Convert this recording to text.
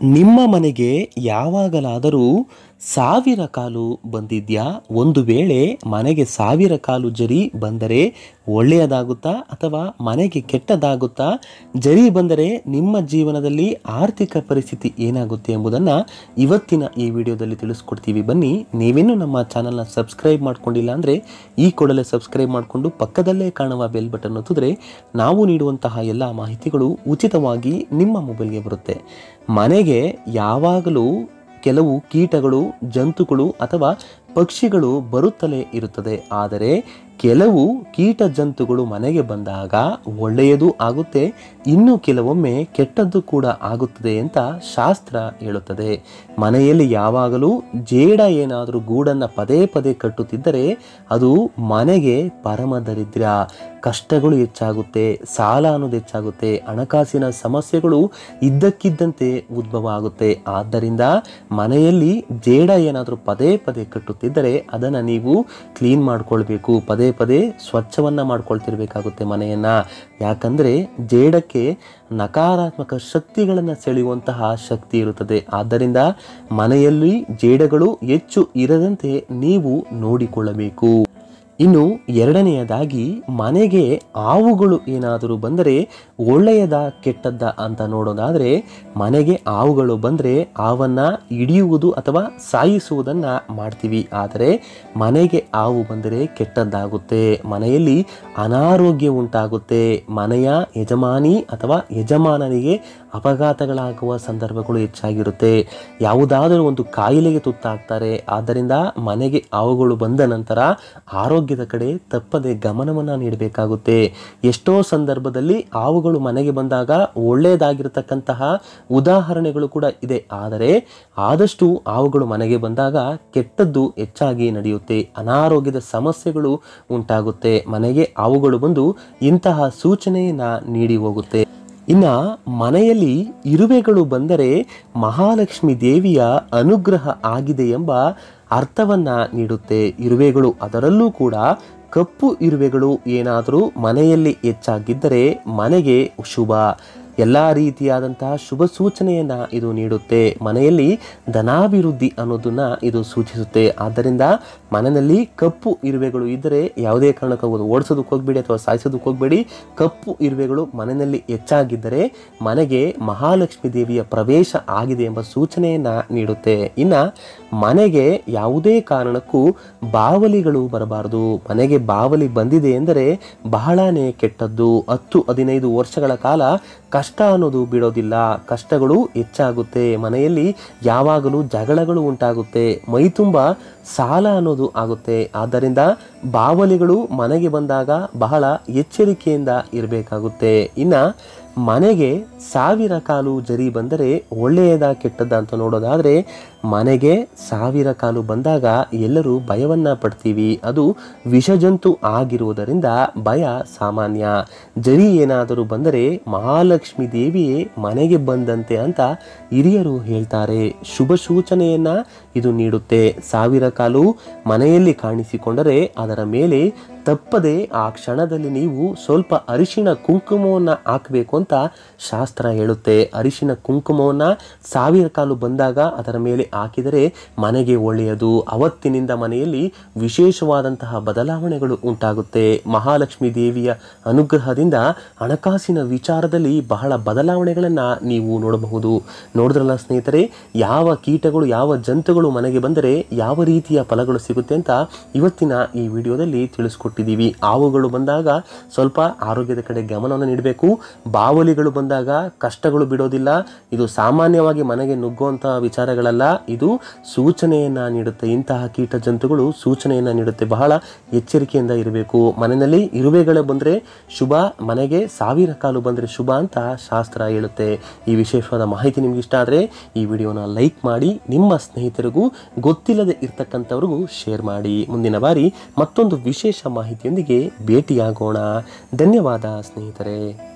ನಿಮ್ಮ ಮನೆಗೆ ಯಾವಾಗಲಾದರೂ ಸಾವಿರ ಕಾಲು ಬಂದಿದ್ಯಾ ಒಂದು ವೇಳೆ ಮನೆಗೆ ಸಾವಿರ ಕಾಲು ಜರಿ ಬಂದರೆ ಒಳ್ಳೆಯದಾಗುತ್ತಾ ಅಥವಾ ಮನೆಗೆ ಕೆಟ್ಟದಾಗುತ್ತಾ ಜರಿ ಬಂದರೆ ನಿಮ್ಮ ಜೀವನದಲ್ಲಿ ಆರ್ಥಿಕ ಪರಿಸ್ಥಿತಿ ಏನಾಗುತ್ತೆ ಎಂಬುದನ್ನು ಇವತ್ತಿನ ಈ ವಿಡಿಯೋದಲ್ಲಿ ತಿಳಿಸ್ಕೊಡ್ತೀವಿ ಬನ್ನಿ ನೀವೇನು ನಮ್ಮ ಚಾನಲ್ನ ಸಬ್ಸ್ಕ್ರೈಬ್ ಮಾಡ್ಕೊಂಡಿಲ್ಲ ಅಂದರೆ ಈ ಕೂಡಲೇ ಸಬ್ಸ್ಕ್ರೈಬ್ ಮಾಡಿಕೊಂಡು ಪಕ್ಕದಲ್ಲೇ ಕಾಣುವ ಬೆಲ್ ಬಟನ್ ಒತ್ತಿದ್ರೆ ನಾವು ನೀಡುವಂತಹ ಎಲ್ಲ ಮಾಹಿತಿಗಳು ಉಚಿತವಾಗಿ ನಿಮ್ಮ ಮೊಬೈಲ್ಗೆ ಬರುತ್ತೆ ಮನೆಗೆ ಯಾವಾಗಲೂ ಕೆಲವು ಕೀಟಗಳು ಜಂತುಗಳು ಅಥವಾ ಪಕ್ಷಿಗಳು ಬರುತ್ತಲೇ ಇರುತ್ತದೆ ಆದರೆ ಕೆಲವು ಕೀಟ ಜಂತುಗಳು ಮನೆಗೆ ಬಂದಾಗ ಒಳ್ಳೆಯದು ಆಗುತ್ತೆ ಇನ್ನು ಕೆಲವೊಮ್ಮೆ ಕೆಟ್ಟದ್ದು ಕೂಡ ಆಗುತ್ತದೆ ಅಂತ ಶಾಸ್ತ್ರ ಹೇಳುತ್ತದೆ ಮನೆಯಲ್ಲಿ ಯಾವಾಗಲೂ ಜೇಡ ಏನಾದರೂ ಗೂಡನ್ನು ಪದೇ ಪದೇ ಕಟ್ಟುತ್ತಿದ್ದರೆ ಅದು ಮನೆಗೆ ಪರಮ ದರಿದ್ರ ಕಷ್ಟಗಳು ಹೆಚ್ಚಾಗುತ್ತೆ ಸಾಲ ಅನ್ನೋದು ಹೆಚ್ಚಾಗುತ್ತೆ ಹಣಕಾಸಿನ ಸಮಸ್ಯೆಗಳು ಇದ್ದಕ್ಕಿದ್ದಂತೆ ಉದ್ಭವ ಆಗುತ್ತೆ ಆದ್ದರಿಂದ ಮನೆಯಲ್ಲಿ ಜೇಡ ಏನಾದರೂ ಪದೇ ಪದೇ ಕಟ್ಟುತ್ತಿದ್ದರೆ ಅದನ್ನು ನೀವು ಕ್ಲೀನ್ ಮಾಡ್ಕೊಳ್ಬೇಕು ಪದೇ ಪದೇ ಸ್ವಚ್ಛವನ್ನ ಮಾಡ್ಕೊಳ್ತಿರ್ಬೇಕಾಗುತ್ತೆ ಮನೆಯನ್ನ ಯಾಕಂದ್ರೆ ಜೇಡಕ್ಕೆ ನಕಾರಾತ್ಮಕ ಶಕ್ತಿಗಳನ್ನು ಸೆಳೆಯುವಂತಹ ಶಕ್ತಿ ಇರುತ್ತದೆ ಆದ್ದರಿಂದ ಮನೆಯಲ್ಲಿ ಜೇಡಗಳು ಹೆಚ್ಚು ಇರದಂತೆ ನೀವು ನೋಡಿಕೊಳ್ಳಬೇಕು ಇನ್ನು ಎರಡನೆಯದಾಗಿ ಮನೆಗೆ ಹಾವುಗಳು ಏನಾದರೂ ಬಂದರೆ ಒಳ್ಳೆಯದ ಕೆಟ್ಟದ್ದ ಅಂತ ನೋಡೋದಾದರೆ ಮನೆಗೆ ಹಾವುಗಳು ಬಂದರೆ ಹಾವನ್ನು ಹಿಡಿಯುವುದು ಅಥವಾ ಸಾಯಿಸುವುದನ್ನು ಮಾಡ್ತೀವಿ ಆದರೆ ಮನೆಗೆ ಹಾವು ಬಂದರೆ ಕೆಟ್ಟದ್ದಾಗುತ್ತೆ ಮನೆಯಲ್ಲಿ ಅನಾರೋಗ್ಯ ಉಂಟಾಗುತ್ತೆ ಮನೆಯ ಯಜಮಾನಿ ಅಥವಾ ಯಜಮಾನನಿಗೆ ಅಪಘಾತಗಳಾಗುವ ಸಂದರ್ಭಗಳು ಹೆಚ್ಚಾಗಿರುತ್ತೆ ಯಾವುದಾದರೂ ಒಂದು ಕಾಯಿಲೆಗೆ ತುತ್ತಾಗ್ತಾರೆ ಆದ್ದರಿಂದ ಮನೆಗೆ ಹಾವುಗಳು ಬಂದ ನಂತರ ಆರೋಗ್ಯದ ಕಡೆ ತಪ್ಪದೆ ಗಮನವನ್ನು ನೀಡಬೇಕಾಗುತ್ತೆ ಎಷ್ಟೋ ಸಂದರ್ಭದಲ್ಲಿ ಹಾವುಗಳು ಮನೆಗೆ ಬಂದಾಗ ಒಳ್ಳೆಯದಾಗಿರತಕ್ಕಂತಹ ಉದಾಹರಣೆಗಳು ಕೂಡ ಇದೆ ಆದರೆ ಆದಷ್ಟು ಹಾವುಗಳು ಮನೆಗೆ ಬಂದಾಗ ಕೆಟ್ಟದ್ದು ಹೆಚ್ಚಾಗಿ ನಡೆಯುತ್ತೆ ಅನಾರೋಗ್ಯದ ಸಮಸ್ಯೆಗಳು ಉಂಟಾಗುತ್ತೆ ಮನೆಗೆ ಹಾವುಗಳು ಬಂದು ಇಂತಹ ಸೂಚನೆಯನ್ನ ನೀಡಿ ಹೋಗುತ್ತೆ ಇನ್ನ ಮನೆಯಲ್ಲಿ ಇರುವೆಗಳು ಬಂದರೆ ಮಹಾಲಕ್ಷ್ಮಿ ದೇವಿಯ ಅನುಗ್ರಹ ಆಗಿದೆ ಎಂಬ ಅರ್ಥವನ್ನ ನೀಡುತ್ತೆ ಇರುವೆಗಳು ಅದರಲ್ಲೂ ಕೂಡ ಕಪ್ಪು ಇರುವೆಗಳು ಏನಾದರೂ ಮನೆಯಲ್ಲಿ ಹೆಚ್ಚಾಗಿದ್ದರೆ ಮನೆಗೆ ಶುಭ ಎಲ್ಲ ರೀತಿಯಾದಂತಹ ಶುಭ ಸೂಚನೆಯನ್ನ ಇದು ನೀಡುತ್ತೆ ಮನೆಯಲ್ಲಿ ಧನಾಭಿವೃದ್ಧಿ ಅನ್ನೋದನ್ನ ಇದು ಸೂಚಿಸುತ್ತೆ ಆದ್ದರಿಂದ ಮನೆಯಲ್ಲಿ ಕಪ್ಪು ಇರುವೆಗಳು ಇದ್ದರೆ ಯಾವುದೇ ಕಾರಣಕ್ಕೂ ಅದು ಓಡಿಸೋದಕ್ಕೆ ಹೋಗಬೇಡಿ ಅಥವಾ ಸಾಯಿಸೋದಕ್ಕೆ ಹೋಗಬೇಡಿ ಕಪ್ಪು ಇರುವೆಗಳು ಮನೆಯಲ್ಲಿ ಹೆಚ್ಚಾಗಿದ್ದರೆ ಮನೆಗೆ ಮಹಾಲಕ್ಷ್ಮಿ ದೇವಿಯ ಪ್ರವೇಶ ಆಗಿದೆ ಎಂಬ ಸೂಚನೆಯನ್ನ ನೀಡುತ್ತೆ ಇನ್ನ ಮನೆಗೆ ಯಾವುದೇ ಕಾರಣಕ್ಕೂ ಬಾವಲಿಗಳು ಬರಬಾರದು ಮನೆಗೆ ಬಾವಲಿ ಬಂದಿದೆ ಎಂದರೆ ಬಹಳನೇ ಕೆಟ್ಟದ್ದು ಹತ್ತು ಹದಿನೈದು ವರ್ಷಗಳ ಕಾಲ ಕಷ್ಟ ಅನ್ನೋದು ಬಿಡೋದಿಲ್ಲ ಕಷ್ಟಗಳು ಹೆಚ್ಚಾಗುತ್ತೆ ಮನೆಯಲ್ಲಿ ಯಾವಾಗಲೂ ಜಗಳಗಳು ಉಂಟಾಗುತ್ತೆ ಮೈ ತುಂಬ ಸಾಲ ಅನ್ನೋದು ಆಗುತ್ತೆ ಆದ್ದರಿಂದ ಬಾವಲಿಗಳು ಮನೆಗೆ ಬಂದಾಗ ಬಹಳ ಎಚ್ಚರಿಕೆಯಿಂದ ಇರಬೇಕಾಗುತ್ತೆ ಇನ್ನು ಮನೆಗೆ ಸಾವಿರ ಕಾಲು ಜರಿ ಬಂದರೆ ಒಳ್ಳೆಯದ ಕೆಟ್ಟದ ಅಂತ ನೋಡೋದಾದರೆ ಮನೆಗೆ ಸಾವಿರ ಕಾಲು ಬಂದಾಗ ಎಲ್ಲರೂ ಭಯವನ್ನ ಪಡ್ತೀವಿ ಅದು ವಿಷಜಂತು ಆಗಿರುವುದರಿಂದ ಭಯ ಸಾಮಾನ್ಯ ಜರಿ ಏನಾದರೂ ಬಂದರೆ ಮಹಾಲಕ್ಷ್ಮಿ ದೇವಿಯೇ ಮನೆಗೆ ಬಂದಂತೆ ಅಂತ ಹಿರಿಯರು ಹೇಳ್ತಾರೆ ಶುಭ ಸೂಚನೆಯನ್ನ ಇದು ನೀಡುತ್ತೆ ಸಾವಿರ ಕಾಲು ಮನೆಯಲ್ಲಿ ಕಾಣಿಸಿಕೊಂಡರೆ ಅದರ ಮೇಲೆ ತಪ್ಪದೆ ಆ ಕ್ಷಣದಲ್ಲಿ ನೀವು ಸ್ವಲ್ಪ ಅರಿಶಿಣ ಕುಂಕುಮವನ್ನು ಹಾಕಬೇಕು ಅಂತ ಶಾಸ್ತ್ರ ಹೇಳುತ್ತೆ ಅರಿಶಿಣ ಕುಂಕುಮವನ್ನು ಸಾವಿರ ಕಾಲು ಬಂದಾಗ ಅದರ ಮೇಲೆ ಹಾಕಿದರೆ ಮನೆಗೆ ಒಳ್ಳೆಯದು ಅವತ್ತಿನಿಂದ ಮನೆಯಲ್ಲಿ ವಿಶೇಷವಾದಂತಹ ಬದಲಾವಣೆಗಳು ಉಂಟಾಗುತ್ತೆ ಮಹಾಲಕ್ಷ್ಮಿ ದೇವಿಯ ಅನುಗ್ರಹದಿಂದ ಹಣಕಾಸಿನ ವಿಚಾರದಲ್ಲಿ ಬಹಳ ಬದಲಾವಣೆಗಳನ್ನು ನೀವು ನೋಡಬಹುದು ನೋಡಿದ್ರಲ್ಲ ಸ್ನೇಹಿತರೆ ಯಾವ ಕೀಟಗಳು ಯಾವ ಜಂತುಗಳು ಮನೆಗೆ ಬಂದರೆ ಯಾವ ರೀತಿಯ ಫಲಗಳು ಸಿಗುತ್ತೆ ಅಂತ ಇವತ್ತಿನ ಈ ವಿಡಿಯೋದಲ್ಲಿ ತಿಳಿಸ್ಕೊಟ್ಟಿದ್ದೀವಿ ಹಾವುಗಳು ಬಂದಾಗ ಸ್ವಲ್ಪ ಆರೋಗ್ಯದ ಕಡೆ ಗಮನವನ್ನು ನೀಡಬೇಕು ಬಾವಲಿಗಳು ಬಂದಾಗ ಕಷ್ಟಗಳು ಬಿಡೋದಿಲ್ಲ ಇದು ಸಾಮಾನ್ಯವಾಗಿ ಮನೆಗೆ ನುಗ್ಗುವಂತಹ ವಿಚಾರಗಳಲ್ಲ ಇದು ಸೂಚನೆಯನ್ನ ನೀಡುತ್ತೆ ಇಂತಹ ಕೀಟ ಜಂತುಗಳು ಸೂಚನೆಯನ್ನ ನೀಡುತ್ತೆ ಬಹಳ ಎಚ್ಚರಿಕೆಯಿಂದ ಇರಬೇಕು ಮನೆಯಲ್ಲಿ ಇರುವೆಗಳು ಬಂದರೆ ಶುಭ ಮನೆಗೆ ಸಾವಿರ ಕಾಲು ಬಂದರೆ ಶುಭ ಅಂತ ಶಾಸ್ತ್ರ ಹೇಳುತ್ತೆ ಈ ವಿಶೇಷವಾದ ಮಾಹಿತಿ ನಿಮ್ಗೆ ಇಷ್ಟ ಆದರೆ ಈ ವಿಡಿಯೋನ ಲೈಕ್ ಮಾಡಿ ನಿಮ್ಮ ಸ್ನೇಹಿತರಿಗೂ ಗೊತ್ತಿಲ್ಲದೆ ಇರ್ತಕ್ಕಂಥವ್ರಿಗೂ ಶೇರ್ ಮಾಡಿ ಮುಂದಿನ ಬಾರಿ ಮತ್ತೊಂದು ವಿಶೇಷ ಮಾಹಿತಿಯೊಂದಿಗೆ ಭೇಟಿಯಾಗೋಣ ಧನ್ಯವಾದ ಸ್ನೇಹಿತರೆ